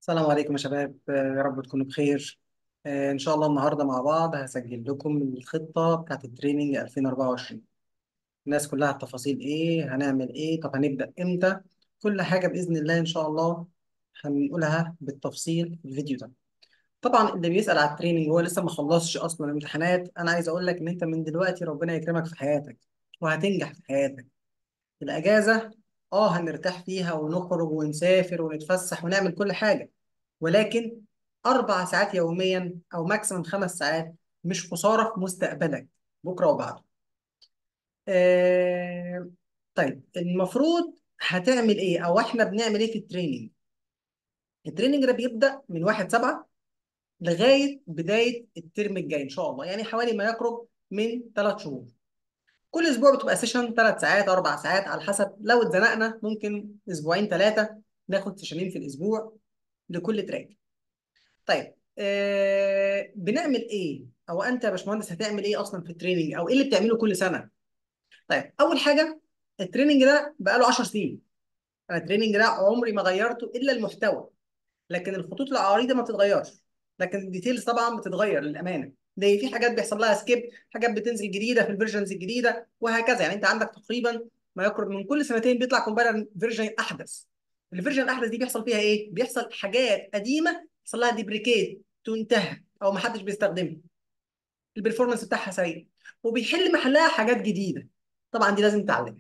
السلام عليكم يا شباب آه، يا رب تكونوا بخير آه، إن شاء الله النهاردة مع بعض هسجل لكم الخطة بتاعت التريننج 2024 الناس كلها التفاصيل إيه هنعمل إيه طب هنبدأ إمتى كل حاجة بإذن الله إن شاء الله هنقولها بالتفصيل في الفيديو ده طبعا اللي بيسأل على التريننج هو لسه ما خلصش أصلا الامتحانات أنا عايز أقول لك إن أنت من دلوقتي ربنا يكرمك في حياتك وهتنجح في حياتك الأجازة آه هنرتاح فيها ونخرج ونسافر ونتفسح ونعمل كل حاجة ولكن أربع ساعات يوميا أو ماكسيموم خمس ساعات مش خسارة في مستقبلك بكرة وبعده. آه طيب المفروض هتعمل إيه أو إحنا بنعمل إيه في التريننج؟ التريننج ده بيبدأ من 1 7 لغاية بداية الترم الجاي إن شاء الله يعني حوالي ما يقرب من ثلاث شهور. كل اسبوع بتبقى سيشن ثلاث ساعات اربع ساعات على حسب لو اتزنقنا ممكن اسبوعين ثلاثه ناخد سيشنين في الاسبوع لكل تراك طيب آه بنعمل ايه او انت يا باشمهندس هتعمل ايه اصلا في التريننج او ايه اللي بتعمله كل سنه طيب اول حاجه التريننج ده بقاله 10 سنين انا التريننج ده عمري ما غيرته الا المحتوى لكن الخطوط العريضه ما بتتغيرش لكن الديتيلز طبعا بتتغير للامانه ده في حاجات بيحصل لها سكيب حاجات بتنزل جديده في الفيرجنز الجديده وهكذا يعني انت عندك تقريبا ما يقرب من كل سنتين بيطلع كومبايلر فيرجن احدث الفيرجن الاحدث دي بيحصل فيها ايه بيحصل حاجات قديمه يحصل لها ديبريكيت تنتهي او ما حدش بيستخدمها البرفورمانس بتاعها سيء وبيحل محلها حاجات جديده طبعا دي لازم تعلمها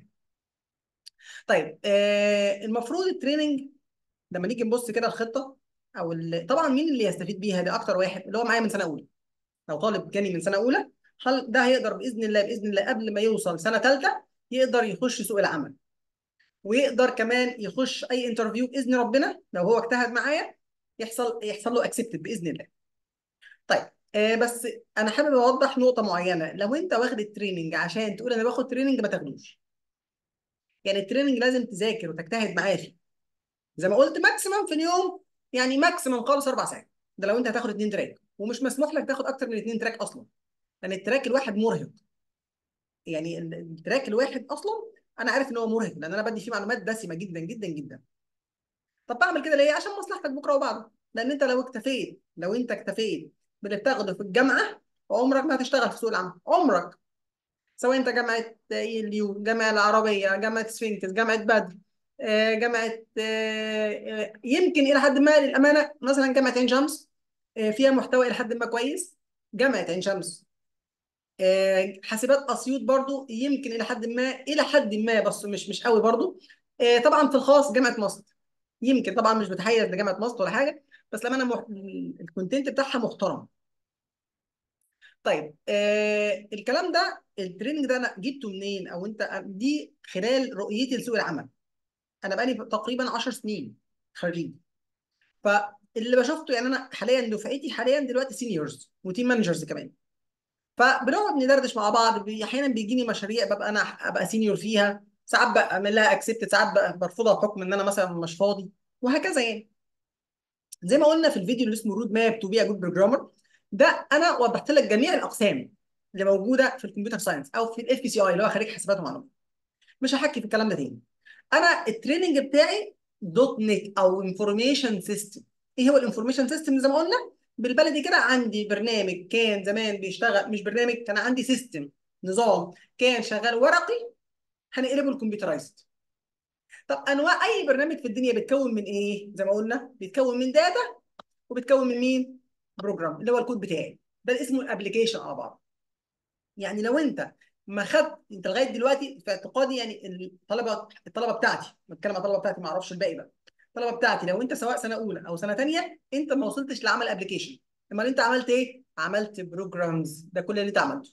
طيب آه المفروض التريننج لما نيجي نبص كده الخطه او ال- طبعا مين اللي يستفيد بيها ده اكتر واحد اللي هو معايا من سنه اولى لو طالب جاني من سنه اولى هل ده هيقدر باذن الله باذن الله قبل ما يوصل سنه ثالثه يقدر يخش سوق العمل ويقدر كمان يخش اي انترفيو باذن ربنا لو هو اجتهد معايا يحصل يحصل له اكسبتد باذن الله طيب آه بس انا حابب اوضح نقطه معينه لو انت واخد التريننج عشان تقول انا باخد تريننج ما تاخدوش يعني التريننج لازم تذاكر وتجتهد معاه فيه زي ما قلت ماكسيمم في اليوم يعني ماكسيمم خالص اربع ساعات ده لو انت هتاخد اتنين تراك ومش مسموح لك تاخد اكتر من اتنين تراك اصلا لان التراك الواحد مرهق يعني ال- التراك الواحد اصلا انا عارف ان هو مرهق لان انا بدي فيه معلومات دسمه جدا جدا جدا طب بعمل كده ليه عشان مصلحتك بكره وبعده لان انت لو اكتفيت لو انت اكتفيت باللي بتاخده في الجامعه عمرك ما هتشتغل في سوق العمل عمرك سواء انت جامعه اليو جامعه العربيه جامعه سفنكس جامعه بدر آه، جامعه آه، آه، يمكن الى حد ما للامانه مثلا جامعه عين شمس آه، فيها محتوى الى حد ما كويس جامعه عين شمس آه، حاسبات اسيوط برضو يمكن الى حد ما الى حد ما بس مش مش قوي برضو آه، طبعا في الخاص جامعه مصر يمكن طبعا مش بتحيز لجامعه مصر ولا حاجه بس لما انا مح... الكونتنت بتاعها محترم طيب آه الكلام ده التريننج ده انا جبته منين او انت دي خلال رؤيتي لسوق العمل انا بقالي تقريبا 10 سنين خريج فاللي بشوفته يعني انا حاليا دفعتي حاليا دلوقتي سينيورز وتيم مانجرز كمان فبنقعد ندردش مع بعض بي- احيانا بيجيني مشاريع ببقى انا ابقى سينيور فيها ساعات بعمل لها اكسبت ساعات بقى برفضها بحكم ان انا مثلا مش فاضي وهكذا يعني زي ما قلنا في الفيديو اللي اسمه رود ماب تو بي ا جود بروجرامر ده انا وضحت لك جميع الاقسام اللي موجوده في الكمبيوتر ساينس او في الاف بي سي اي اللي هو خريج حسابات ومعلومات مش هحكي في الكلام ده تاني انا التريننج بتاعي دوت نت او انفورميشن سيستم ايه هو الانفورميشن سيستم زي ما قلنا بالبلدي كده عندي برنامج كان زمان بيشتغل مش برنامج كان عندي سيستم نظام كان شغال ورقي هنقلبه الكمبيوترايزد طب انواع اي برنامج في الدنيا بيتكون من ايه زي ما قلنا بيتكون من داتا وبتكون من مين؟ بروجرام اللي هو الكود بتاعي ده اسمه الابلكيشن على بعض يعني لو انت ما خدت انت لغايه دلوقتي في اعتقادي يعني الطلبه الطلبه بتاعتي بتكلم على الطلبه بتاعتي ما اعرفش الباقي بقى الطلبه بتاعتي لو انت سواء سنه اولى او سنه ثانيه انت ما وصلتش لعمل ابلكيشن امال انت عملت ايه؟ عملت بروجرامز ده كل اللي انت عملته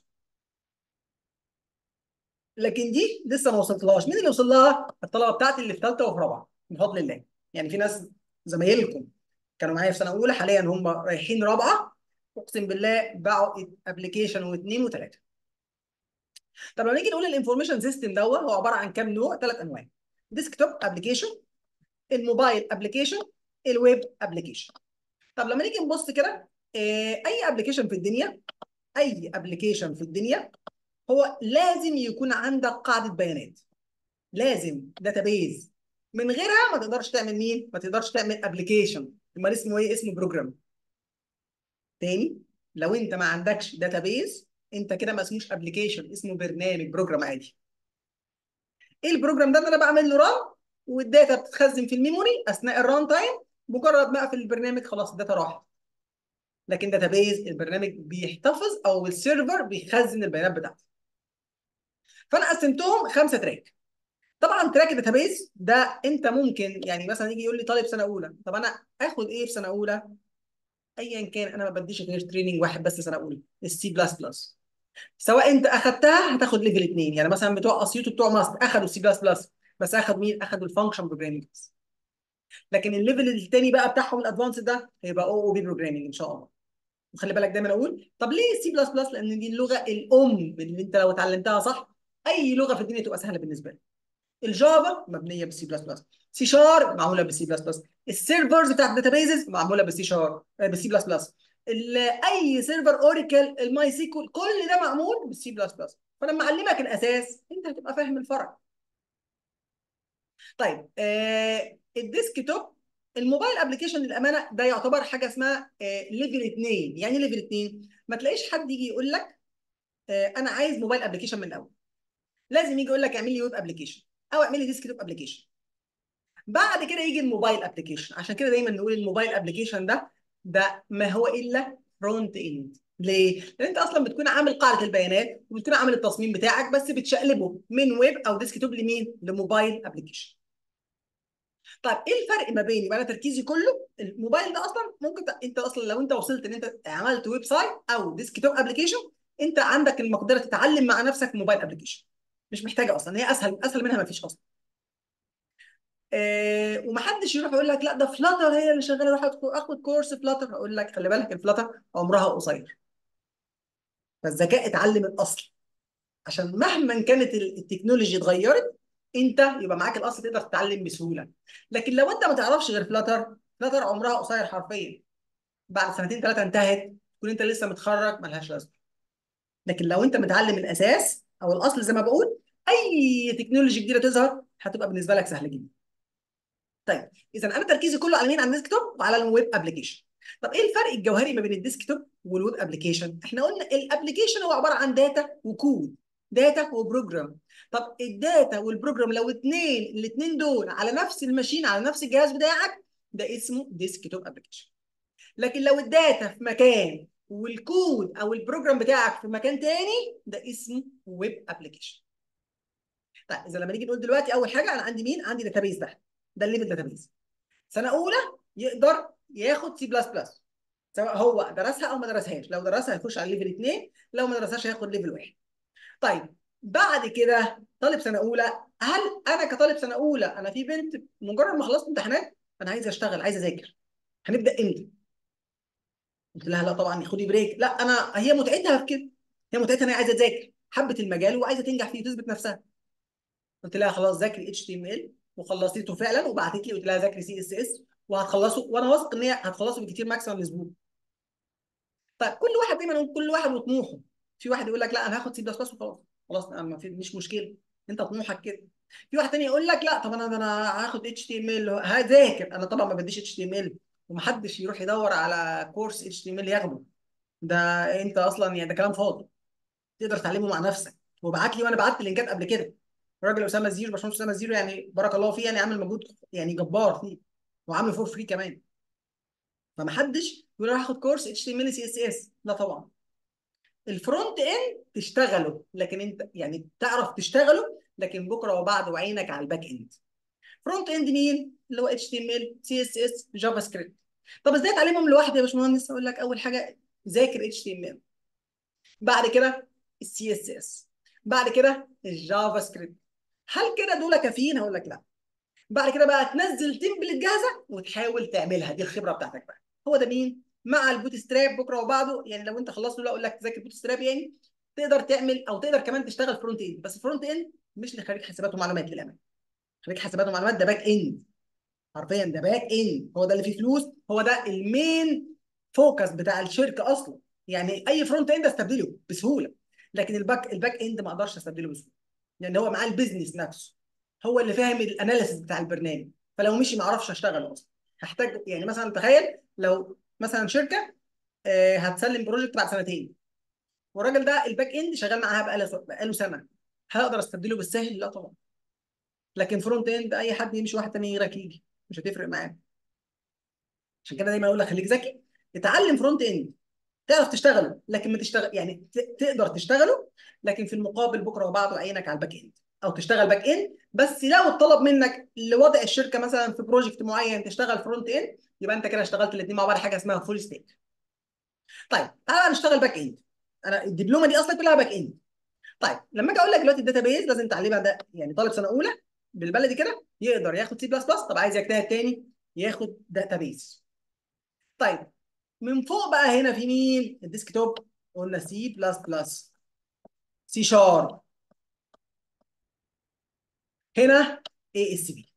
لكن دي لسه ما وصلتلهاش مين اللي وصل لها؟ الطلبه بتاعتي اللي في ثالثه وفي رابعه بفضل الله يعني في ناس زمايلكم كانوا معايا في سنه اولى حاليا هم رايحين رابعه اقسم بالله باعوا ابلكيشن واثنين وثلاثه طب لو نيجي نقول الانفورميشن سيستم دوت هو عباره عن كام نوع ثلاث انواع ديسكتوب ابلكيشن الموبايل ابلكيشن الويب ابلكيشن طب لما نيجي نبص كده آه، اي ابلكيشن في الدنيا اي ابلكيشن في الدنيا هو لازم يكون عندك قاعده بيانات لازم داتابيز من غيرها ما تقدرش تعمل مين ما تقدرش تعمل ابلكيشن امال اسمه ايه اسمه بروجرام تاني لو انت ما عندكش داتابيز انت كده ما اسموش ابلكيشن اسمه برنامج بروجرام عادي ايه البروجرام ده انا بعمل له ران والداتا بتتخزن في الميموري اثناء الران تايم مجرد ما اقفل البرنامج خلاص الداتا راحت لكن داتابيز البرنامج بيحتفظ او السيرفر بيخزن البيانات بتاعته فانا قسمتهم خمسه تراك طبعا تراك الداتابيز ده انت ممكن يعني مثلا يجي يقول لي طالب سنه اولى طب انا اخد ايه في سنه اولى ايا كان انا ما بديش غير تريننج واحد بس سنه اولى السي بلس بلس سواء انت اخدتها هتاخد ليفل اثنين يعني مثلا بتوع اسيوط وبتوع ماست اخدوا السي بلس بلس بس اخد مين اخدوا الفانكشن بروجرامينج بس لكن الليفل الثاني بقى بتاعهم الادفانس ده هيبقى او او بي بروجرامينج ان شاء الله وخلي بالك دايما اقول طب ليه سي بلس بلس لان دي اللغه الام اللي انت لو اتعلمتها صح اي لغه في الدنيا تبقى سهله بالنسبه لك الجافا مبنيه بالسي بلس بلس سي شارب معموله بالسي بلس بلس السيرفرز بتاعت الداتابيزز معموله بالسي شارب بالسي بلس بلس اي سيرفر اوراكل الماي سيكول كل ده معمول بالسي بلس بلس فلما اعلمك الاساس انت هتبقى فاهم الفرق طيب آه الديسك توب الموبايل ابلكيشن للامانه ده يعتبر حاجه اسمها آه ليفل 2 يعني ليفل 2 ما تلاقيش حد يجي يقول لك آه انا عايز موبايل ابلكيشن من الاول لازم يجي يقول لك اعمل لي ويب ابلكيشن او اعمل لي ديسك توب ابلكيشن بعد كده يجي الموبايل ابلكيشن عشان كده دايما نقول الموبايل ابلكيشن ده ده ما هو الا فرونت اند ليه؟ لان انت اصلا بتكون عامل قاعده البيانات وبتكون عامل التصميم بتاعك بس بتشقلبه من ويب او ديسك توب لمين؟ لموبايل ابلكيشن. طيب ايه الفرق ما بين يبقى انا تركيزي كله الموبايل ده اصلا ممكن ت... انت اصلا لو انت وصلت ان انت عملت ويب سايت او ديسك توب ابلكيشن انت عندك المقدره تتعلم مع نفسك موبايل ابلكيشن مش محتاجه اصلا هي اسهل اسهل منها ما فيش اصلا. آه ومحدش يروح يقول لك لا ده فلاتر هي اللي شغاله روح اخد كورس فلاتر اقول لك خلي بالك الفلاتر عمرها قصير فالذكاء اتعلم الاصل عشان مهما كانت التكنولوجي اتغيرت انت يبقى معاك الاصل تقدر تتعلم بسهوله لكن لو انت ما تعرفش غير فلاتر فلاتر عمرها قصير حرفيا بعد سنتين ثلاثه انتهت تكون انت لسه متخرج ملهاش لازمه لكن لو انت متعلم الاساس او الاصل زي ما بقول اي تكنولوجي جديده تظهر هتبقى بالنسبه لك سهله جدا طيب اذا انا تركيزي كله على مين على الديسك توب وعلى الويب ابلكيشن طب ايه الفرق الجوهري ما بين الديسك توب والويب ابلكيشن احنا قلنا الابلكيشن هو عباره عن داتا وكود داتا وبروجرام طب الداتا والبروجرام لو اتنين الاثنين دول على نفس الماشين على نفس الجهاز بتاعك ده اسمه ديسك توب ابلكيشن لكن لو الداتا في مكان والكود او البروجرام بتاعك في مكان تاني ده اسمه ويب ابلكيشن طيب اذا لما نيجي نقول دلوقتي اول حاجه انا عندي مين عندي داتابيز ده ده الليفل داتابيز سنه اولى يقدر ياخد سي بلس بلس سواء هو درسها او ما درسهاش لو درسها هيخش على ليفل 2 لو ما درسهاش هياخد ليفل 1 طيب بعد كده طالب سنه اولى هل انا كطالب سنه اولى انا في بنت مجرد ما خلصت امتحانات انا عايز اشتغل عايز اذاكر هنبدا امتى قلت لها لا طبعا خدي بريك لا انا هي متعتها في كده هي متعتها ان هي عايزه تذاكر حبت المجال وعايزه تنجح فيه وتثبت نفسها قلت لها خلاص ذاكري اتش تي ام ال وخلصتيته فعلا وبعتت لي قلت لها ذاكري سي اس اس وهتخلصوا وانا واثق ان هي هتخلصوا بكتير ماكسيمم اسبوع طيب كل واحد دايما كل واحد وطموحه في واحد يقول لك لا انا هاخد سي بلس بلس وخلاص خلاص ما في مش مشكله انت طموحك كده في واحد تاني يقول لك لا طب انا انا هاخد اتش تي ام ال هذاكر انا طبعا ما بديش اتش تي ام ال ومحدش يروح يدور على كورس اتش تي ام ال ياخده ده انت اصلا يعني ده كلام فاضي تقدر تعلمه مع نفسك وابعت لي وانا بعت لينكات قبل كده الراجل اسامه زيرو باشمهندس اسامه زيرو يعني بارك الله فيه يعني عامل مجهود يعني جبار فيه وعامل فور فري كمان فمحدش يقول انا هاخد كورس اتش تي ام ال سي اس اس لا طبعا الفرونت اند تشتغله لكن انت يعني تعرف تشتغله لكن بكره وبعد وعينك على الباك اند فرونت اند مين اللي هو اتش تي ام ال سي اس اس جافا سكريبت طب ازاي اتعلمهم لوحدي يا باشمهندس اقول لك اول حاجه ذاكر اتش تي ام ال بعد كده السي اس اس بعد كده الجافا سكريبت هل كده دول كافيين هقول لك لا بعد كده بقى تنزل تمبلت جاهزه وتحاول تعملها دي الخبره بتاعتك بقى هو ده مين مع البوت ستراب بكره وبعده يعني لو انت خلصت لا اقول لك تذاكر بوت ستراب يعني تقدر تعمل او تقدر كمان تشتغل فرونت اند بس فرونت اند مش لخريج حسابات ومعلومات للامانه خريج حسابات ومعلومات ده باك اند حرفيا ده باك اند هو ده اللي فيه فلوس هو ده المين فوكس بتاع الشركه اصلا يعني اي فرونت اند استبدله بسهوله لكن الباك الباك اند ما اقدرش استبدله بسهوله لان هو معاه البيزنس نفسه هو اللي فاهم الاناليسيس بتاع البرنامج فلو مشي ما اعرفش اشتغل اصلا هحتاج يعني مثلا تخيل لو مثلا شركه آه، هتسلم بروجكت بعد سنتين والراجل ده الباك اند شغال معاها بقاله بقاله سنه هقدر استبدله بالسهل؟ لا طبعا لكن فرونت اند اي حد يمشي واحد تاني غيرك يجي مش هتفرق معاه عشان كده دايما اقول لك خليك ذكي اتعلم فرونت اند تعرف تشتغله لكن ما تشتغل يعني ت- تقدر تشتغله لكن في المقابل بكره وبعده عينك على الباك اند او تشتغل باك اند بس لو اتطلب منك لوضع الشركه مثلا في بروجكت معين تشتغل فرونت اند يبقى انت كده اشتغلت الاثنين مع بعض حاجه اسمها فول ستيك طيب تعالى نشتغل باك اند انا الدبلومه دي اصلا كلها باك اند طيب لما اجي اقول لك دلوقتي الداتابيز لازم تعلمها ده يعني طالب سنه اولى بالبلدي كده يقدر ياخد سي بلس بلس طب عايز يجتهد تاني ياخد داتابيز طيب من فوق بقى هنا في مين الديسكتوب قلنا سي بلس بلس سي شارب هنا اي اس بي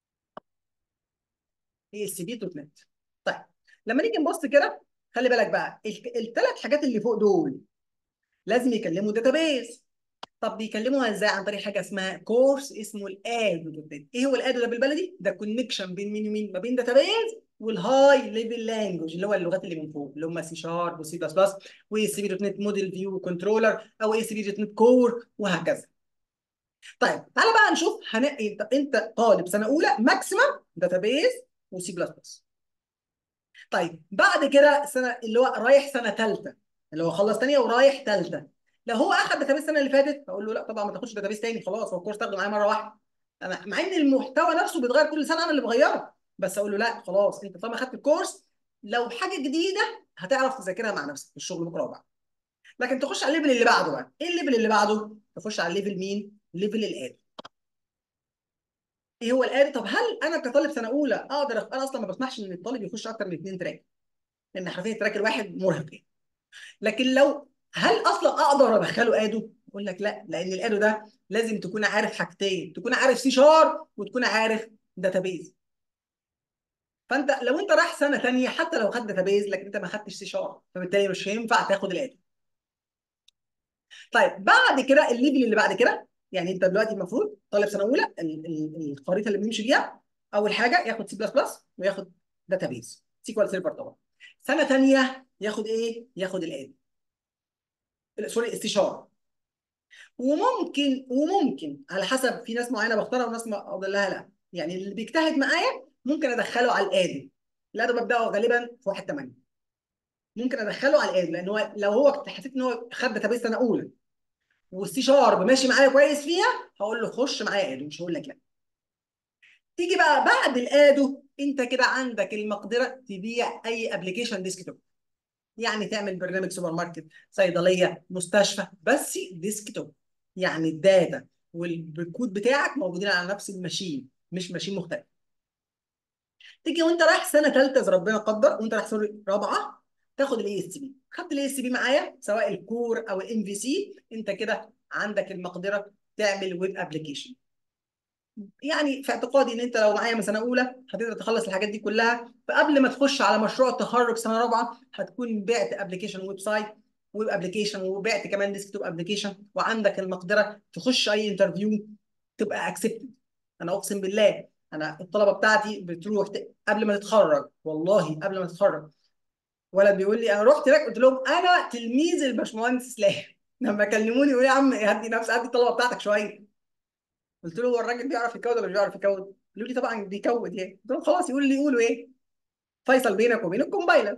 اي اس بي دوت نت طيب لما نيجي نبص كده خلي بالك بقى الثلاث حاجات اللي فوق دول لازم يكلموا داتابيز طب بيكلموها ازاي عن طريق حاجه اسمها كورس اسمه الادو دوت نت ايه هو الادو ده بالبلدي ده كونكشن بين مين ومين ما بين داتابيز والهاي ليفل لانجوج اللي هو اللغات اللي من فوق اللي هم سي شارب وسي بلس بلس واي اس بي دوت نت موديل فيو كنترولر او اي اس بي دوت نت كور وهكذا طيب تعالى بقى نشوف هنقي انت انت طالب سنه اولى ماكسيمم داتابيز وسي بلس بلس طيب بعد كده سنه اللي هو رايح سنه ثالثه اللي هو خلص ثانيه ورايح ثالثه لو هو اخذ داتابيز السنه اللي فاتت هقول له لا طبعا ما تاخدش داتابيز تاني خلاص هو الكورس تاخده معايا مره واحده انا مع ان المحتوى نفسه بيتغير كل سنه انا اللي بغيره بس اقول له لا خلاص انت طالما اخدت الكورس لو حاجه جديده هتعرف تذاكرها مع نفسك في الشغل بكره وبعد لكن تخش على الليفل اللي بعده بقى ايه الليفل اللي بعده تخش على الليفل مين ليفل الادي ايه هو الادي طب هل انا كطالب سنه اولى اقدر أخ... انا اصلا ما بسمحش ان الطالب يخش اكتر من اثنين تراك لان حرفيا التراك الواحد مرهق يعني. لكن لو هل اصلا اقدر ادخله ادو اقول لك لا لان الادو ده لازم تكون عارف حاجتين تكون عارف سي شارب وتكون عارف داتابيز فانت لو انت رايح سنه ثانيه حتى لو خدت داتابيز لكن انت ما خدتش سي شارب فبالتالي مش هينفع تاخد الادو طيب بعد كده الليفل اللي بعد كده يعني انت دلوقتي المفروض طالب سنه اولى ال- ال- الخريطه اللي بنمشي بيها اول حاجه ياخد سي بلس بلس وياخد داتابيز سيكوال سيرفر طبعا سنه ثانيه ياخد ايه؟ ياخد الادو سوري السي شارب وممكن وممكن على حسب في ناس معينه بختارها وناس ما اقول لها لا يعني اللي بيجتهد معايا ممكن ادخله على الادي الادي ببداه غالبا في 1 8 ممكن ادخله على الادي لان هو لو هو حسيت ان هو خد داتابيس سنه اولى والسي شارب ماشي معايا كويس فيها هقول له خش معايا ادو مش هقول لك لا تيجي بقى بعد الادو انت كده عندك المقدره تبيع اي ابلكيشن ديسكتوب يعني تعمل برنامج سوبر ماركت صيدليه مستشفى بس ديسكتوب يعني الداتا والكود بتاعك موجودين على نفس الماشين مش ماشين مختلف تيجي وانت رايح سنه ثالثه اذا ربنا قدر وانت رايح سوري رابعه تاخد الاي اس بي خدت الاي اس بي معايا سواء الكور او الام في سي انت كده عندك المقدره تعمل ويب ابلكيشن يعني في اعتقادي ان انت لو معايا من سنه اولى هتقدر تخلص الحاجات دي كلها فقبل ما تخش على مشروع التخرج سنه رابعه هتكون بعت ابلكيشن ويب سايت ويب ابلكيشن وبعت كمان ديسكتوب ابلكيشن وعندك المقدره تخش اي انترفيو تبقى اكسبتد انا اقسم بالله انا الطلبه بتاعتي بتروح ت... قبل ما تتخرج والله قبل ما تتخرج ولد بيقول لي انا رحت هناك قلت لهم انا تلميذ الباشمهندس اسلام لما كلموني يقولوا يا عم هدي نفس هدي الطلبه بتاعتك شويه قلت له هو الراجل بيعرف يكود ولا مش بيعرف يكود؟ قالوا لي طبعا بيكود يعني قلت لهم خلاص يقول اللي يقولوا ايه فيصل بينك وبين الكومبايلر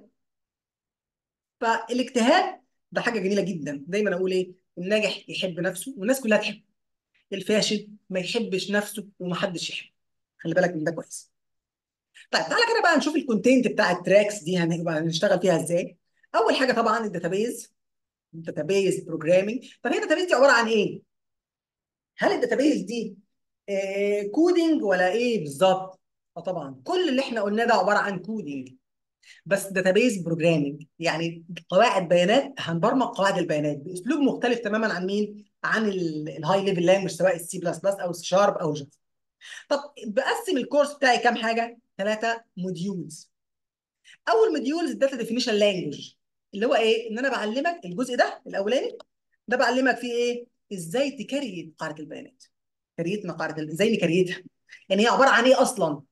فالاجتهاد ده حاجه جميله جدا دايما اقول ايه الناجح يحب نفسه والناس كلها تحبه الفاشل ما يحبش نفسه ومحدش يحبه خلي بالك من ده كويس طيب تعالى كده بقى نشوف الكونتنت بتاع التراكس دي هنبقى هنشتغل فيها ازاي اول حاجه طبعا الداتابيز الداتابيز بروجرامينج طب هي الداتابيز دي عباره عن ايه هل الداتابيز دي آه كودينج ولا ايه بالظبط اه طبعا كل اللي احنا قلناه ده عباره عن كودينج بس داتابيز بروجرامينج يعني قواعد بيانات هنبرمج قواعد البيانات باسلوب مختلف تماما عن مين عن الهاي ليفل لانجوج سواء السي بلس بلس او السي شارب او جافا طب بقسم الكورس بتاعي كام حاجه ثلاثه موديولز اول موديولز الداتا ديفينيشن لانجوج اللي هو ايه ان انا بعلمك الجزء ده الاولاني ده بعلمك فيه ايه ازاي تكريت قاعده البيانات كريتنا قاعده ازاي نكريتها يعني هي عباره عن ايه اصلا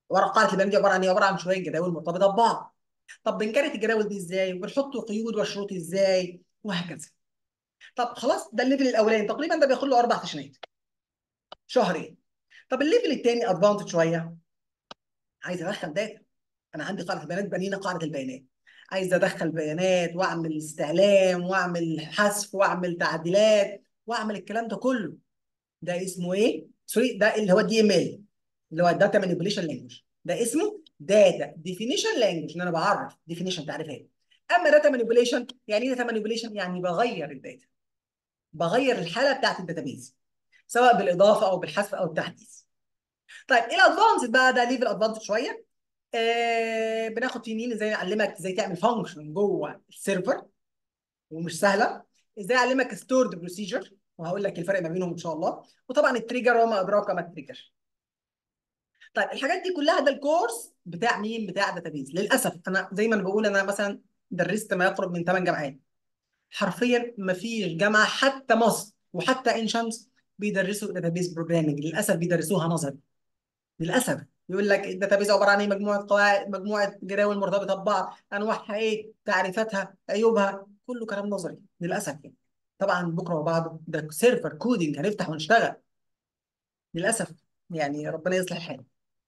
ورا قاعده البيانات دي عباره عن ايه؟ عباره عن شويه جداول مرتبطه ببعض طب بنكرت الجداول دي ازاي؟ وبنحط قيود وشروط ازاي؟ وهكذا طب خلاص ده الليفل الاولاني تقريبا ده بياخد له اربع سيشنات شهرين طب الليفل الثاني ادفانسد شويه عايز ادخل داتا انا عندي قاعده بيانات بنينا قاعده البيانات عايز ادخل بيانات واعمل استعلام واعمل حذف واعمل تعديلات واعمل الكلام ده كله ده اسمه ايه؟ سوري ده اللي هو الدي ام ال اللي هو الداتا مانيبيوليشن لانجوج ده اسمه داتا ديفينيشن لانجوج ان انا بعرف ديفينيشن تعريفات اما داتا مانيبيوليشن يعني ايه داتا مانيبيوليشن؟ يعني بغير الداتا بغير الحاله بتاعت الداتابيز سواء بالاضافه او بالحذف او التحديث طيب ايه الادفانسد بقى ده ليفل ادفانسد شويه آه بناخد في مين ازاي نعلمك ازاي تعمل فانكشن جوه السيرفر ومش سهله ازاي اعلمك ستورد بروسيجر وهقول لك الفرق ما بينهم ان شاء الله وطبعا التريجر وما ادراك ما التريجر طيب الحاجات دي كلها ده الكورس بتاع مين بتاع داتابيز للاسف انا زي ما انا بقول انا مثلا درست ما يقرب من 8 جامعات حرفيا ما فيش جامعه حتى مصر وحتى عين شمس بيدرسوا داتابيز بروجرامنج للاسف بيدرسوها نظري للاسف يقول لك الداتابيز عباره عن ايه مجموعه قواعد مجموعه جداول مرتبطه ببعض انواعها ايه تعريفاتها عيوبها كله كلام نظري للاسف يعني طبعا بكره وبعده ده سيرفر كودينج هنفتح ونشتغل للاسف يعني ربنا يصلح الحال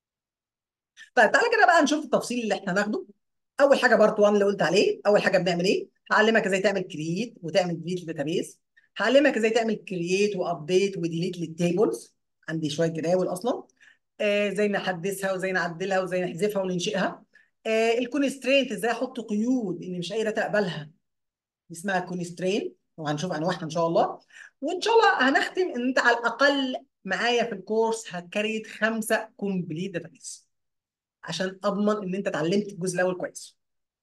طيب تعالى كده بقى نشوف التفصيل اللي احنا هناخده اول حاجه بارت 1 اللي قلت عليه اول حاجه بنعمل ايه هعلمك ازاي تعمل كرييت وتعمل ديليت للداتابيز هعلمك ازاي تعمل كرييت وابديت وديليت للتيبلز عندي شويه جداول اصلا آه ازاي نحدثها وازاي نعدلها وازاي نحذفها وننشئها آه الكونسترينت ازاي احط قيود ان مش اي داتا اقبلها اسمها كونسترين وهنشوف انواعها ان شاء الله وان شاء الله هنختم ان انت على الاقل معايا في الكورس هتكريت خمسه كومبليت داتابيز عشان اضمن ان انت اتعلمت الجزء الاول كويس.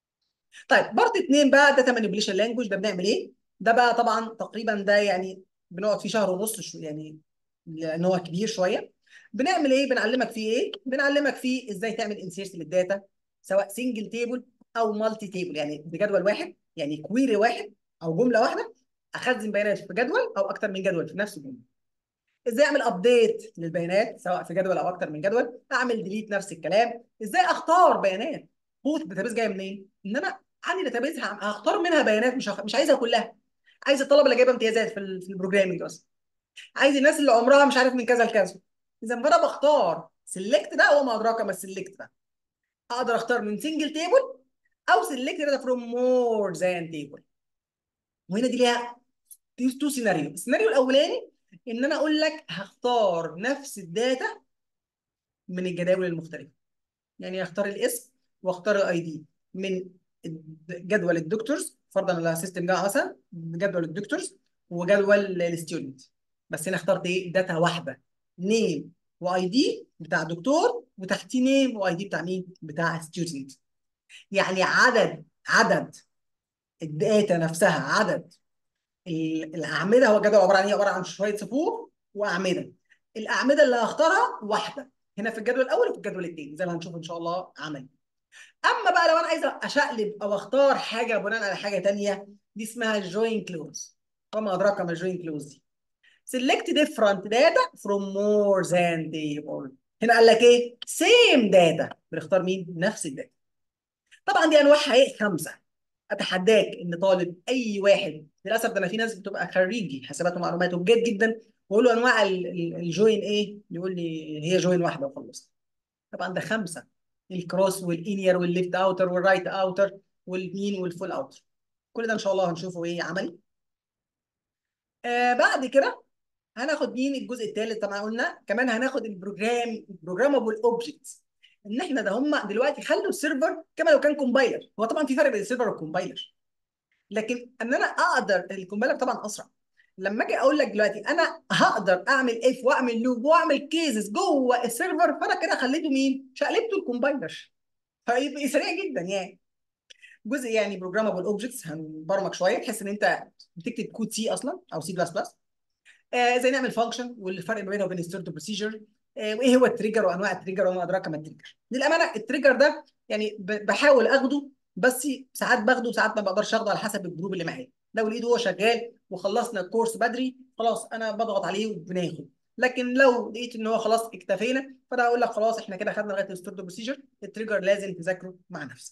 طيب بارت اثنين بقى داتا مانيبيوليشن لانجوج ده بنعمل ايه؟ ده بقى طبعا تقريبا ده يعني بنقعد فيه شهر ونص شو يعني لان هو كبير شويه. بنعمل ايه؟ بنعلمك فيه ايه؟ بنعلمك فيه ازاي تعمل انسيرت للداتا سواء سنجل تيبل او مالتي تيبل يعني بجدول واحد يعني كويري واحد او جمله واحده اخزن بيانات في جدول او اكتر من جدول في نفس الجمله. ازاي اعمل ابديت للبيانات سواء في جدول او اكتر من جدول اعمل ديليت نفس الكلام ازاي اختار بيانات قوه الداتابيز جايه منين ان انا عندي داتابيز هختار منها بيانات مش هخ... مش عايزها كلها عايز الطلبه اللي جايبه امتيازات في, ال... في البروجرامنج اصلا عايز الناس اللي عمرها مش عارف من كذا لكذا اذا فانا بختار سيلكت ده وما ادراك ما السيلكت ده اقدر اختار من سنجل تيبل او سيلكت ده فروم مور ذان تيبل وهنا دي ليها تو سيناريو السيناريو الاولاني ان انا اقول لك هختار نفس الداتا من الجداول المختلفه يعني اختار الاسم واختار الاي دي من جدول الدكتورز فرضا على سيستم جامعه مثلا جدول الدكتورز وجدول الستودنت بس هنا اخترت ايه داتا واحده نيم واي دي بتاع دكتور وتحتيه نيم واي دي بتاع مين بتاع ستودنت يعني عدد عدد الداتا نفسها عدد الاعمده هو الجدول عباره عن ايه؟ عباره عن شويه صفوف واعمده. الاعمده اللي هختارها واحده هنا في الجدول الاول وفي الجدول الثاني زي ما هنشوف ان شاء الله عملي. اما بقى لو انا عايز اشقلب او اختار حاجه بناء على حاجه ثانيه دي اسمها الجوين كلوز. وما ادراك ما الجوين كلوز دي. select different data from more than table. هنا قال لك ايه؟ same data بنختار مين؟ نفس الداتا. طبعا دي انواعها ايه؟ خمسه. اتحداك ان طالب اي واحد للاسف ده انا في ناس بتبقى خريجي حسابات ومعلومات وبجد جدا واقول له انواع الجوين ايه يقول لي هي جوين واحده وخلصت طبعا ده خمسه الكروس والانير والليفت اوتر والرايت اوتر والمين والفول اوتر كل ده ان شاء الله هنشوفه ايه عملي آه بعد كده هناخد مين الجزء الثالث طبعا قلنا كمان هناخد البروجرام بروجرامبل اوبجكتس ان احنا ده هم دلوقتي خلوا السيرفر كما لو كان كومبايلر هو طبعا في فرق بين السيرفر والكومبايلر لكن ان انا اقدر الكومبايلر طبعا اسرع لما اجي اقول لك دلوقتي انا هقدر اعمل اف واعمل لوب واعمل كيسز جوه السيرفر فانا كده خليته مين؟ شقلبته الكومبايلر فيبقى سريع جدا يعني جزء يعني بروجرامبل اوبجكتس هنبرمج شويه تحس ان انت بتكتب كود سي اصلا او سي بلس بلس ازاي نعمل فانكشن والفرق ما بينه وبين ستارت بروسيجر وايه هو التريجر وانواع التريجر وما ادراك ما التريجر للامانه التريجر ده يعني بحاول اخده بس ساعات باخده وساعات ما بقدرش اخده على حسب الجروب اللي معايا لو لقيته هو شغال وخلصنا الكورس بدري خلاص انا بضغط عليه وبناخد لكن لو لقيت ان هو خلاص اكتفينا فانا اقول لك خلاص احنا كده خدنا لغايه الستورد بروسيجر التريجر لازم تذاكره مع نفسك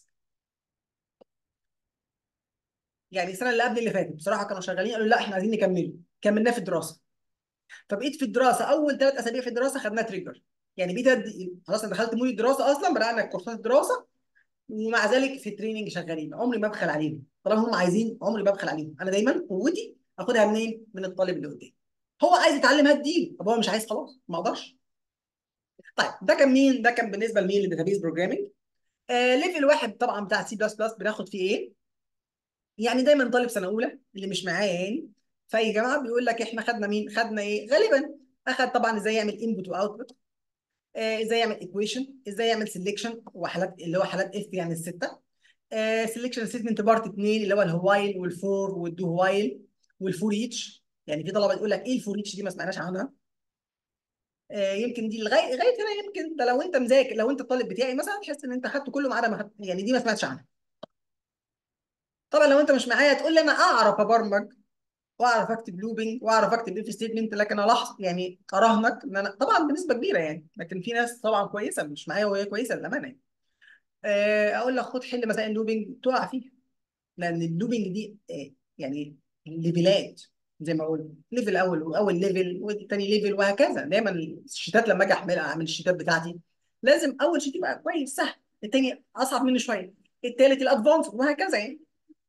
يعني السنه اللي قبل اللي فاتت بصراحه كانوا شغالين قالوا لا احنا عايزين نكمله كملناه في الدراسه فبقيت في الدراسه اول ثلاث اسابيع في الدراسه خدناه تريجر يعني بقيت أدي خلاص انا دخلت مود الدراسه اصلا بدانا كورسات الدراسه ومع ذلك في التريننج شغالين عمري ما ابخل عليهم طالما هم عايزين عمري ما ابخل عليهم انا دايما قوتي اخدها منين من الطالب اللي قدامي هو عايز يتعلم هديه طب هو مش عايز خلاص ما اقدرش طيب ده كان مين ده كان بالنسبه لمين للداتابيز بروجرامنج آه ليفل واحد طبعا بتاع سي بلس بلس بناخد فيه ايه يعني دايما طالب سنه اولى اللي مش معايا يعني فاي جامعه بيقول لك احنا خدنا مين خدنا ايه غالبا اخد طبعا ازاي يعمل انبوت واوتبوت ازاي يعمل ايكويشن ازاي يعمل سelection وحالات اللي هو حالات اف يعني السته سelection ستيتمنت بارت 2 اللي هو الوايل والفور والدو وايل والفور ايتش يعني في طلبه يقول لك ايه الفور ايتش دي ما سمعناش عنها آه، يمكن دي لغايه لغايه هنا يمكن ده لو انت مذاكر لو انت الطالب بتاعي مثلا تحس ان انت خدته كله ما عدا ما خدت- يعني دي ما سمعتش عنها طبعا لو انت مش معايا تقول لي انا اعرف ابرمج واعرف اكتب لوبينج واعرف اكتب اف ستيتمنت لكن الاحظ يعني اراهنك ان انا طبعا بنسبه كبيره يعني لكن في ناس طبعا كويسه مش معايا وهي كويسه للامانه يعني آه، اقول لك خد حل مسائل لوبينج تقع فيها لان اللوبينج دي آه، يعني ليفلات زي ما قلت ليفل اول واول ليفل والتاني ليفل وهكذا دايما الشيتات لما اجي احمل اعمل الشيتات بتاعتي لازم اول شيت يبقى كويس سهل التاني اصعب منه شويه التالت الادفانس وهكذا يعني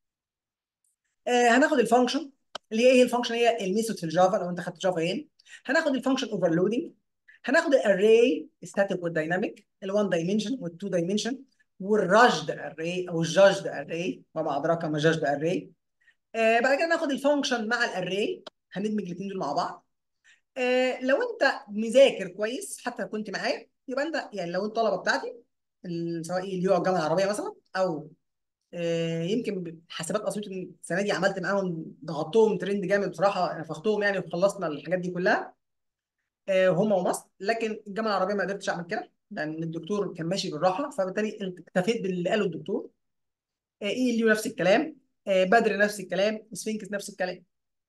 آه هناخد الفانكشن اللي هي ايه الفانكشن هي الميثود في الجافا لو انت خدت جافا يعني هناخد الفانكشن اوفرلودنج هناخد الاري ستاتيك والدايناميك ال1 دايمنشن وال2 دايمنشن والرجد اري او الجاجد اري وما ادراك ما جاجد اري آه بعد كده ناخد الفانكشن مع الاري هندمج الاثنين دول مع بعض آه لو انت مذاكر كويس حتى لو كنت معايا يبقى انت يعني لو الطلبه بتاعتي ال- سواء اللي هو الجامعه العربيه مثلا او آه، يمكن حسابات اسيوط السنه دي عملت معاهم ضغطتهم ترند جامد بصراحه نفختهم يعني وخلصنا الحاجات دي كلها آه، هم ومصر لكن الجامعه العربيه ما قدرتش اعمل كده لان الدكتور كان ماشي بالراحه فبالتالي اكتفيت باللي قاله الدكتور آه، اي اللي نفس الكلام آه، بدر نفس الكلام سفينكس نفس الكلام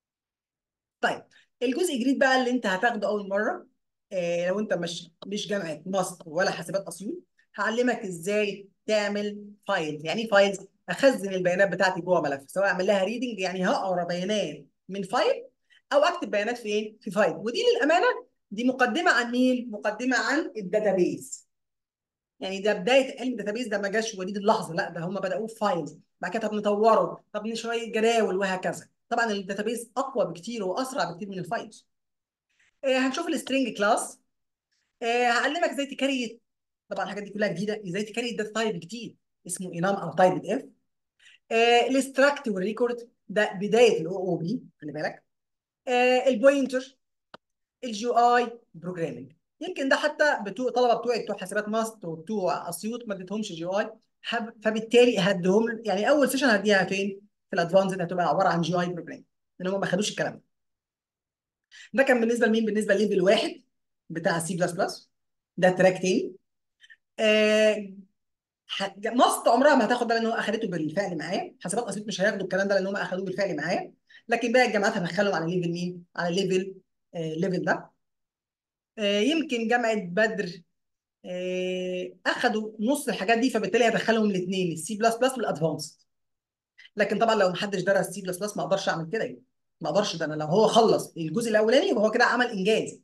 طيب الجزء الجديد بقى اللي انت هتاخده اول مره آه، لو انت مش مش جامعه مصر ولا حاسبات اسيوط هعلمك ازاي تعمل فايلز يعني ايه فايلز اخزن البيانات بتاعتي جوه ملف سواء اعمل لها ريدنج يعني هقرا بيانات من فايل او اكتب بيانات فين في فايل ودي للامانه دي مقدمه عن مين مقدمه عن الداتابيز يعني ده بدايه علم الداتابيز ده ما جاش وليد اللحظه لا ده هم بداوه في فايلز بعد كده طب نطوره طب شويه جداول وهكذا طبعا الداتابيز اقوى بكتير واسرع بكتير من الفايلز آه، هنشوف السترينج كلاس هعلمك ازاي تكريت طبعا الحاجات دي كلها جديده ازاي تكريت داتا تايب جديد اسمه انام او تايب اف الاستراكت والريكورد ده بدايه الاو او بي خلي بالك آه، البوينتر الجي اي بروجرامنج يمكن ده حتى بتوع طلبه بتوعي بتوع حاسبات ماست وبتوع اسيوط ما اديتهمش جي اي فبالتالي هديهم يعني اول سيشن هديها فين؟ في الادفانسد هتبقى عباره عن جي اي بروجرامنج لان هم ما خدوش الكلام ده ده كان بالنسبه لمين؟ بالنسبه لليفل واحد بتاع سي بلس بلس ده تراك تاني آه ح- ماست عمرها ما هتاخد ده لان هو اخدته بالفعل معايا حاسبات اسيوط مش هياخدوا الكلام ده لان هم اخدوه بالفعل معايا لكن باقي الجامعات هدخلهم على ليفل مين؟ على ليفل آه ليفل ده آه يمكن جامعه بدر آه اخدوا نص الحاجات دي فبالتالي هدخلهم الاثنين السي بلس بلس والادفانسد لكن طبعا لو محدش درس سي بلس بلس ما اقدرش اعمل كده يعني ما اقدرش ده انا لو هو خلص الجزء الاولاني يبقى هو كده عمل انجاز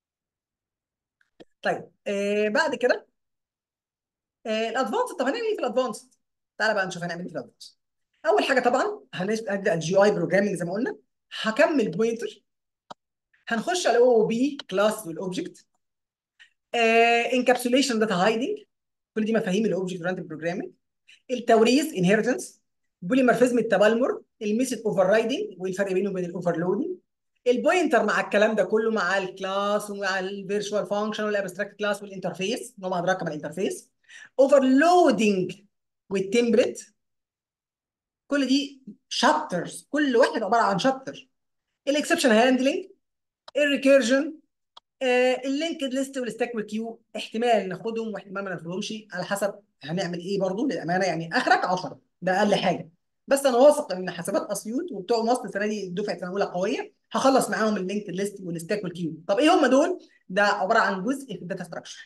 طيب آه بعد كده آه الادفانسد طب هنعمل ايه في الادفانسد؟ تعالى بقى نشوف هنعمل ايه في الادفانسد اول حاجه طبعا هنبدا الجي اي بروجرامنج زي ما قلنا هكمل بوينتر هنخش على الاو بي كلاس والاوبجكت انكابسوليشن داتا هايدنج كل دي مفاهيم الاوبجكت اورينتد بروجرامنج التوريث انهيرتنس بوليمورفيزم التبلمر الميثود اوفر رايدنج والفرق بينه وبين الاوفرلودنج البوينتر مع الكلام ده كله مع الكلاس ومع الفيرتشوال فانكشن والابستراكت كلاس والانترفيس وما ادراك ما الانترفيس اوفرلودنج والتمبلت كل دي شابترز كل واحد عباره عن شابتر الاكسبشن هاندلنج الريكيرجن اللينكد ليست والستاك والكيو احتمال ناخدهم واحتمال ما ناخدهمش على حسب هنعمل ايه برضو للامانه يعني اخرك 10 ده اقل حاجه بس انا واثق ان حسابات اسيوط وبتوع مصر السنه دي دفعه سنه اولى قويه هخلص معاهم اللينك ليست والستاك والكيو طب ايه هم دول ده عباره عن جزء في الداتا ستراكشر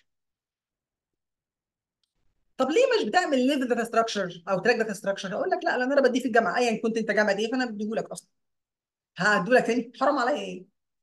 طب ليه مش بتعمل ليف داتا ستراكشر او تراك داتا ستراكشر هقول لك لا لان انا بديه في الجامعه ايا كنت انت جامعه ايه فانا بديه لك اصلا هديه لك تاني حرام عليا ايه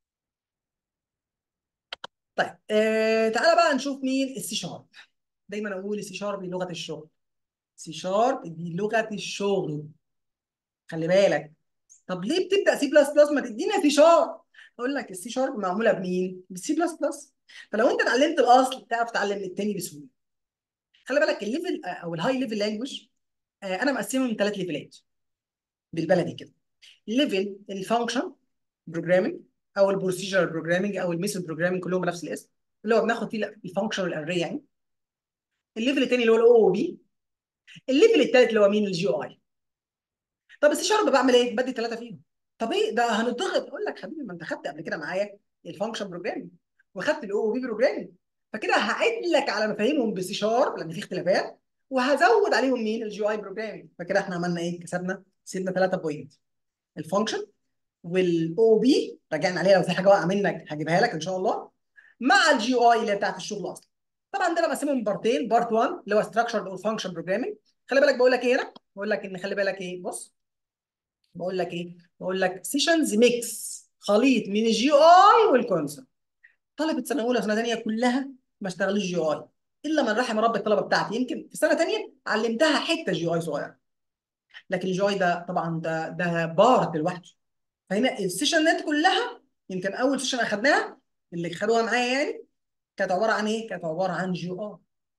طيب آه تعالى بقى نشوف مين السي شارب دايما اقول السي شارب دي لغه الشغل سي شارب دي لغه الشغل خلي بالك طب ليه بتبدا سي بلس بلس ما تدينا سي شارب اقول لك السي شارب معموله بمين بالسي بلس بلس فلو انت اتعلمت الاصل تعرف تتعلم التاني بسهوله خلي بالك الليفل او الهاي ليفل لانجوج انا مقسمه من ثلاث ليفلات بالبلدي كده ليفل الفانكشن بروجرامنج او البروسيجر بروجرامنج او الميثود بروجرامنج كلهم بنفس الاسم اللي هو بناخد فيه الفانكشن والاري يعني الليفل الثاني اللي هو الاو او بي الليفل الثالث اللي هو مين الجي او اي طب السي شارب بعمل ايه؟ بدي ثلاثه فيهم طب ايه ده هنضغط اقول لك حبيبي ما انت خدت قبل كده معايا الفانكشن بروجرامنج وخدت الاو او بي بروجرامنج فكده هعيد لك على مفاهيمهم بسي شارب لان في اختلافات وهزود عليهم مين الجي اي بروجرامنج فكده احنا عملنا ايه؟ كسبنا سيبنا ثلاثه بوينت الفانكشن والاو بي رجعنا عليها لو في حاجه واقعه منك هجيبها لك ان شاء الله مع الجي اي اللي هي بتاعت الشغل اصلا طبعا ده انا بقسمهم بارتين بارت 1 اللي هو ستراكشر او فانكشن بروجرامنج خلي بالك بقول لك ايه هنا بقول لك ان خلي بالك ايه بص بقول لك ايه بقول لك سيشنز ميكس خليط من الجي اي والكونسول طلبه سنه اولى وسنه ثانيه كلها ما اشتغلوش جي اي الا من رحم رب الطلبه بتاعتي يمكن في سنه ثانيه علمتها حته جي اي صغيره لكن الجي اي ده طبعا ده ده بارت لوحده فهنا السيشنات كلها يمكن اول سيشن اخدناها اللي خدوها معايا يعني كانت عباره عن ايه؟ كانت عباره عن جي اي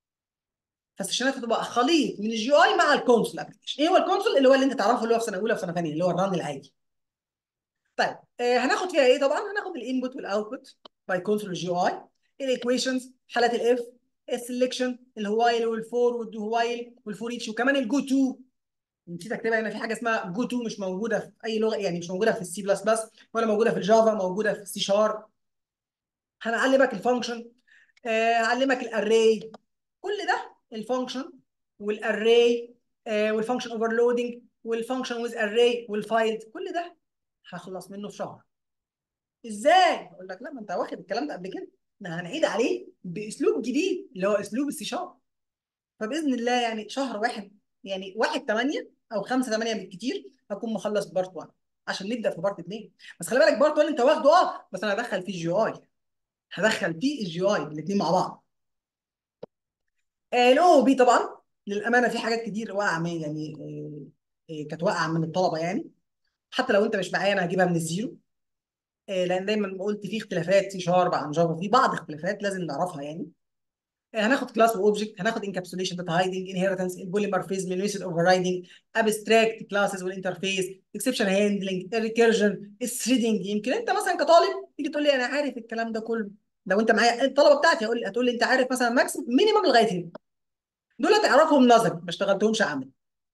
فالسيشنات هتبقى خليط من الجي اي مع الكونسول ابلكيشن ايه هو الكونسول اللي هو اللي انت تعرفه اللي هو في سنه اولى وفي سنه ثانيه اللي هو الران العادي طيب آه هناخد فيها ايه طبعا هناخد الانبوت والاوتبوت باي كونسول الجي اي الايكويشنز حالات الاف السلكشن الهوايل والفور والدو هوايل والفور ايتش وكمان الجو تو نسيت اكتبها هنا في حاجه اسمها جو تو مش موجوده في اي لغه يعني مش موجوده في السي بلس بلس ولا موجوده في الجافا موجوده في السي شارب هنعلمك الفانكشن آه هعلمك الاري كل ده الفانكشن والاري آه والفانكشن اوفرلودنج والفانكشن ويز اري والفايل كل ده هخلص منه في شهر ازاي اقول لك لا ما انت واخد الكلام ده قبل كده احنا هنعيد عليه باسلوب جديد اللي هو اسلوب السي شارب فباذن الله يعني شهر واحد يعني 1 8 او 5 8 بالكتير هكون مخلص بارت 1 عشان نبدا في بارت 2 بس خلي بالك بارت 1 انت واخده اه بس انا هدخل فيه جي اي هدخل فيه الجي اي الاثنين مع بعض الاو بي طبعا للامانه في حاجات كتير واقعه من يعني آه، آه، كانت واقعه من الطلبه يعني حتى لو انت مش معايا انا هجيبها من الزيرو آه، لان دايما قلت في اختلافات سي شارب عن جافا في بعض اختلافات لازم نعرفها يعني هناخد كلاس واوبجكت هناخد انكابسوليشن داتا هايدنج انهيرتنس البوليمورفيزم الميثود اوفر رايدنج ابستراكت كلاسز والانترفيس اكسبشن هاندلنج الريكيرجن الثريدنج يمكن انت مثلا كطالب تيجي تقول لي انا عارف الكلام ده كله لو انت معايا الطلبه بتاعتي هقول هتقول لي انت عارف مثلا ماكس مينيمم لغايه هنا دول تعرفهم نظري ما اشتغلتهمش عملي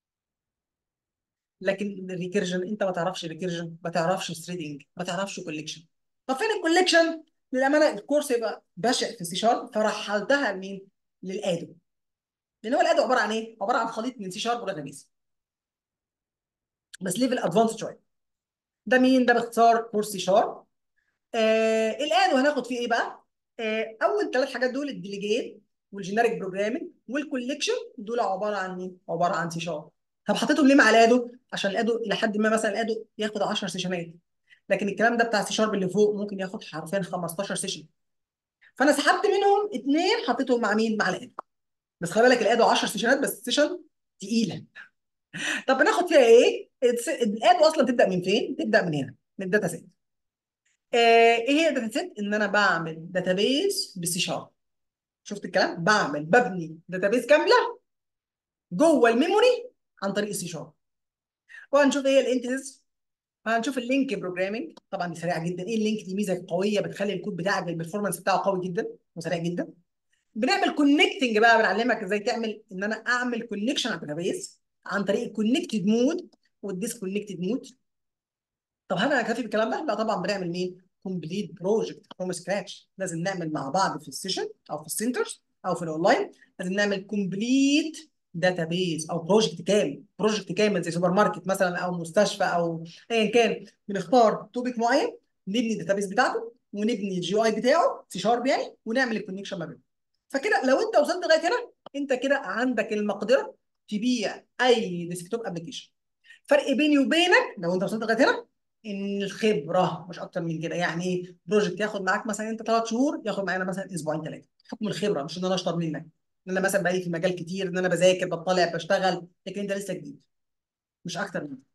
لكن الريكيرجن انت ما تعرفش ريكيرجن ما تعرفش ثريدنج ما تعرفش كوليكشن طب فين الكوليكشن للامانه الكورس يبقى بشع في سي شارب فرحلتها لمين؟ للادو لان هو الادو عباره عن ايه؟ عباره عن خليط من سي شارب وداتابيز بس ليفل ادفانس شويه ده مين؟ ده باختصار كورس سي شارب آه الادو هناخد فيه ايه بقى؟ آه اول ثلاث حاجات دول الديليجيت والجينيريك بروجرامنج والكوليكشن دول عباره عن مين؟ عباره عن سي شارب طب حطيتهم ليه مع الادو؟ عشان الادو الى حد ما مثلا الادو ياخد 10 سيشنات لكن الكلام ده بتاع سي شارب اللي فوق ممكن ياخد حرفيا 15 سيشن فانا سحبت منهم اثنين حطيتهم مع مين؟ مع الادو بس خلي بالك الادو 10 سيشنات بس سيشن تقيله طب بناخد فيها ايه؟ الس- الادو اصلا تبدا من فين؟ تبدا من هنا من الداتا سيت آه ايه هي الداتا سيت؟ ان انا بعمل داتابيز بالسي شارب شفت الكلام؟ بعمل ببني داتابيز كامله جوه الميموري عن طريق السي شارب وهنشوف ايه الانتجز هنشوف اللينك بروجرامنج طبعا دي سريعه جدا ايه اللينك دي ميزه قويه بتخلي الكود بتاعك البرفورمانس بتاعه قوي جدا وسريع جدا بنعمل كونكتنج بقى بنعلمك ازاي تعمل ان انا اعمل كونكشن على الداتابيس عن طريق الكونكتد مود والديسكونكتد مود طب هل انا كافي بالكلام ده؟ لا طبعا بنعمل مين؟ كومبليت بروجكت فروم سكراتش لازم نعمل مع بعض في السيشن او في السنترز او في الاونلاين لازم نعمل كومبليت داتابيز او بروجكت كامل بروجكت كامل زي سوبر ماركت مثلا او مستشفى او ايا كان بنختار توبيك معين نبني الداتابيس بتاعته ونبني الجي اي بتاعه سي شارب يعني ونعمل الكونكشن ما بينهم فكده لو انت وصلت لغايه هنا انت كده عندك المقدره تبيع اي ديسكتوب ابلكيشن فرق بيني وبينك لو انت وصلت لغايه هنا ان الخبره مش اكتر من كده يعني ايه بروجكت ياخد معاك مثلا انت ثلاث شهور ياخد معانا مثلا اسبوعين ثلاثه حكم الخبره مش ان انا اشطر منك ان انا مثلا بقالي في المجال كتير ان انا بذاكر بطلع بشتغل لكن انت لسه جديد مش اكتر من كده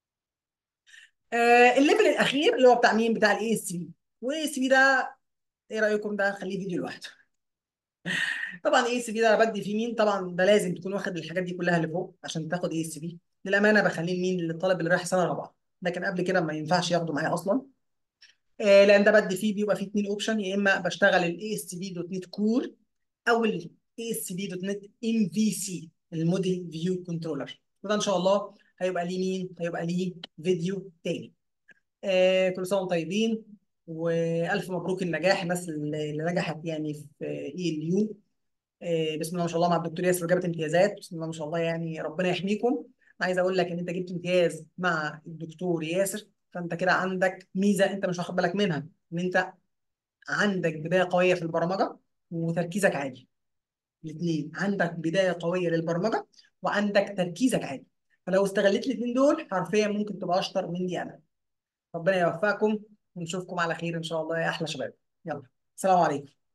آه الليفل الاخير اللي هو بتاع مين بتاع الاي اس بي والاي اس بي ده ايه رايكم ده خليه فيديو لوحده طبعا اي اس بي ده انا بدي فيه مين طبعا ده لازم تكون واخد الحاجات دي كلها اللي فوق عشان تاخد اي اس بي للامانه بخليه مين للطالب اللي رايح سنه رابعه لكن قبل كده ما ينفعش ياخده معايا اصلا آه لان ده بدي فيه بيبقى فيه اثنين اوبشن يا اما بشتغل الاي اس بي دوت نت كور او الاي اس بي دوت نت ام في سي الموديل فيو كنترولر وده ان شاء الله هيبقى ليه مين هيبقى ليه فيديو تاني آه كل سنه وانتم طيبين والف مبروك النجاح الناس اللي اللي نجحت يعني في اي ال يو بسم الله ما شاء الله مع الدكتور ياسر وجابت امتيازات بسم الله ما شاء الله يعني ربنا يحميكم انا عايز اقول لك ان انت جبت امتياز مع الدكتور ياسر فانت كده عندك ميزه انت مش واخد بالك منها ان انت عندك بدايه قويه في البرمجه وتركيزك عالي الاثنين عندك بدايه قويه للبرمجه وعندك تركيزك عالي فلو استغلت الاثنين دول حرفيا ممكن تبقى اشطر مني انا ربنا يوفقكم ونشوفكم على خير ان شاء الله يا احلى شباب يلا سلام عليكم